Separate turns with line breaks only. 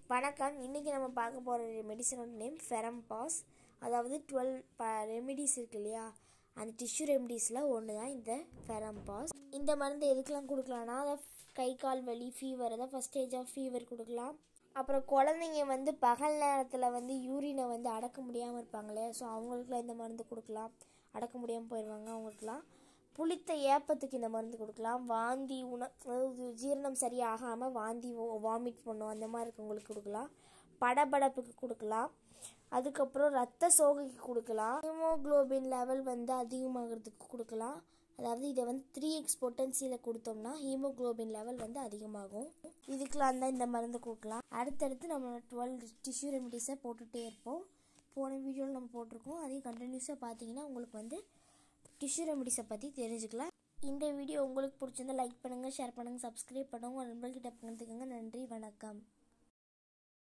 வணக்கம் இன்றைக்கி நம்ம பார்க்க போகிற மெடிசனோட நேம் ஃபெரம்பாஸ் அதாவது டுவெல் ப ரெமிடிஸ் இருக்கு இல்லையா அந்த டிஷ்யூ ரெமிடிஸில் ஒன்று தான் இந்த ஃபெரம்பாஸ் இந்த மருந்து எதுக்கெலாம் கொடுக்கலாம்னா அதை கை கால் வலி ஃபீவர் அதாவது ஃபஸ்ட் ஸ்டேஜ் ஆஃப் ஃபீவர் கொடுக்கலாம் அப்புறம் குழந்தைங்க வந்து பகல் நேரத்தில் வந்து யூரினை வந்து அடக்க முடியாமல் இருப்பாங்களே ஸோ அவங்களுக்குலாம் இந்த மருந்து கொடுக்கலாம் அடக்க முடியாமல் போயிடுவாங்க அவங்களுக்குலாம் புளித்த ஏப்பத்துக்கு இந்த மருந்து கொடுக்கலாம் வாந்தி உண அதாவது ஜீரணம் சரியாகாமல் வாந்தி வாமிட் பண்ணும் அந்த மாதிரி இருக்கவங்களுக்கு கொடுக்கலாம் படபடப்புக்கு கொடுக்கலாம் அதுக்கப்புறம் ரத்த சோகைக்கு கொடுக்கலாம் ஹீமோக்ளோபின் லெவல் வந்து அதிகமாகிறதுக்கு கொடுக்கலாம் அதாவது இதை வந்து த்ரீ எக்ஸ் பொட்டன்சியில் கொடுத்தோம்னா ஹீமோக்ளோபின் லெவல் வந்து அதிகமாகும் இதுக்கெலாம் தான் இந்த மருந்து கொடுக்கலாம் அடுத்தடுத்து நம்ம டுவெல் டிஷ்யூ ரெமிடிஸை போட்டுகிட்டே இருப்போம் போன வீடியோவில் நம்ம போட்டிருக்கோம் அதையும் கண்டினியூஸாக பார்த்தீங்கன்னா உங்களுக்கு வந்து டிஷ்யூ ரெமிடிஸை பற்றி தெரிஞ்சுக்கலாம் இந்த வீடியோ உங்களுக்கு பிடிச்சிருந்தா லைக் பண்ணுங்கள் ஷேர் பண்ணுங்கள் சப்ஸ்கிரைப் பண்ணுங்கள் உங்கள் நண்பர்கிட்ட பகிர்ந்துக்கோங்க நன்றி வணக்கம்